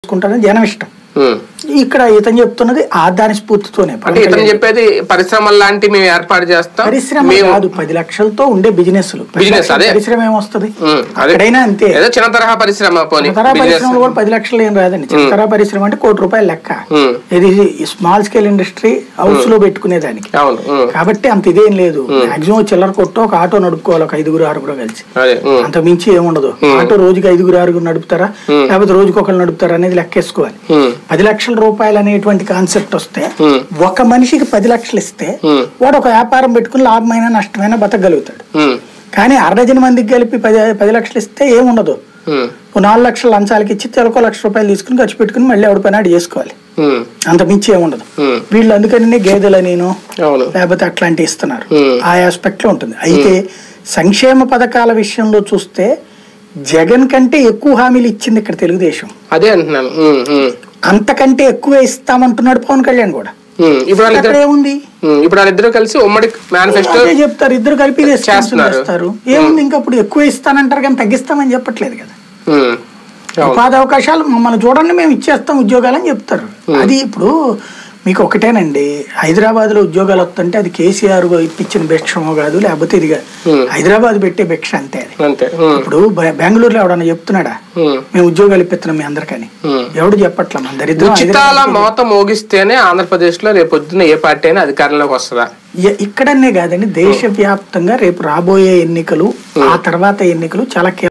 చేసుకుంటారని జనం ఇష్టం ఉమ్. ఇక్కడ ఇతను చెప్తున్నది ఆ దాని స్ఫూర్తితోనే అంటే ఇతను చెప్పేది పరిశ్రమలు లాంటి మేము ఏర్పాటు చేస్తాం పరిశ్రమ మేము కాదు పది లక్షలతో ఉండే బిజినెస్ Business, అదే. పరిశ్రమ ఏమొస్తుంది ఉమ్, అదే. ఎక్కడైనా అంతే ఏదో చిన్న తరహా పరిశ్రమ పోనీ చిత్తరా బిజినెస్ పరిశ్రమలు కూడా పది లక్షలు ఏం రాదండి చిత్తరా పరిశ్రమ అంటే కోటి రూపాయలు లెక్క ఉమ్, ఇది స్మాల్ స్కేల్ ఇండస్ట్రీ హౌస్ లో పెట్టుకునేదానికి అవును ఉమ్, కాబట్టి అంత ఇదేం లేదు మాక్సిమం చిల్లర కొట్టు ఒక ఆటో నడుపుకోవాలి ఒక ఐదుగురు ఆరుగురు కలిసి అదే ఉమ్, అంత మించి ఏముండదు ఆటో రోజుకి ఐదుగురు ఆరుగురు నడుపుతారా లేకపోతే రోజుకి ఒకరు నడుపుతారా అనేది లెక్కేసుకోవాలి ఉమ్, పది లక్షల రూపాయలు అనేటువంటి కాన్సెప్ట్ వస్తే ఉమ్, ఒక మనిషికి పది లక్షలు ఇస్తే ఉమ్, వాడు ఒక వ్యాపారం పెట్టుకుని లాభమైనా నష్టమైనా బతకగలుగుతాడు ఉమ్, కానీ అరడజన మందికి కలిపి పది పది లక్షలు ఇస్తే ఏముండదు ఉమ్, ఓ నాలుగు లక్షలు లంచాలకి ఇచ్చి తెలకో లక్ష రూపాయలు తీసుకుని ఖర్చు పెట్టుకుని మళ్ళీ ఎవడి పని ఆడు చేసుకోవాలి ఉమ్, అంత మించి ఏముండదు ఉమ్, వీళ్ళు అందుకని గేదెలు నేను అవును లేకపోతే అట్లాంటివి ఇస్తున్నారు Hmm. ఆ ఆస్పెక్ట్ లో ఉంటుంది అయితే సంక్షేమ పథకాల విషయంలో చూస్తే జగన్ కంటే ఎక్కువ హామీలు ఇచ్చింది ఇక్కడ తెలుగుదేశం అదే అంటున్నాను ఉమ్, ఉమ్, అంతకంటే ఎక్కువే ఇస్తామంటున్నాడు పవన్ కళ్యాణ్ కూడా ఉమ్. ఇప్పుడు అక్కడ వాళ్ళిద్దరు ఏముంది ఉమ్, ఇప్పుడు వాళ్ళిద్దరు కలిసి ఉమ్మడి మేనిఫెస్టో అదే చెప్తారు ఇద్దరు కలిపి ఇదే స్కీమ్స్ చేస్తున్నారు. చేస్తారు ఏముంది ఇంకా అప్పుడు ఎక్కువ ఇస్తానంటారు కానీ తగ్గిస్తామని చెప్పట్లేదు కదా ఉమ్, అవును ఉపాధి అవకాశాలు మమ్మల్ని చూడండి మేము ఇచ్చేస్తాం ఉద్యోగాలని చెప్తారు అది ఇప్పుడు మీకు ఒకటేనండి హైదరాబాద్ లో ఉద్యోగాలు వస్తుంటే అది కేసీఆర్ ఇప్పించిన భిక్షమో కాదు లేకపోతే ఇది కాదు. Hmm. హైదరాబాద్ పెట్టే భిక్ష అంతే అది అంతే ఉమ్, ఇప్పుడు బె- బెంగళూరులో ఎవడన్నా చెప్తున్నాడా ఉమ్, మేము ఉద్యోగాలు ఇప్పిస్తున్నాం మీ అందరికని ఉమ్. ఎవడు చెప్పట్లా మన దరిద్రం ఉచితాల హైదరాబాద్ మోత మోగిస్తేనే ఆంధ్రప్రదేశ్ లో రేపు పొద్దున్న ఏ పార్టీ అయినా అధికారంలోకి వస్తుందా ఇ- ఇక్కడనే కాదండి దేశవ్యాప్తంగా రేపు రాబోయే ఎన్నికలు ఆ తర్వాత ఎన్నికలు చాలా కీలకం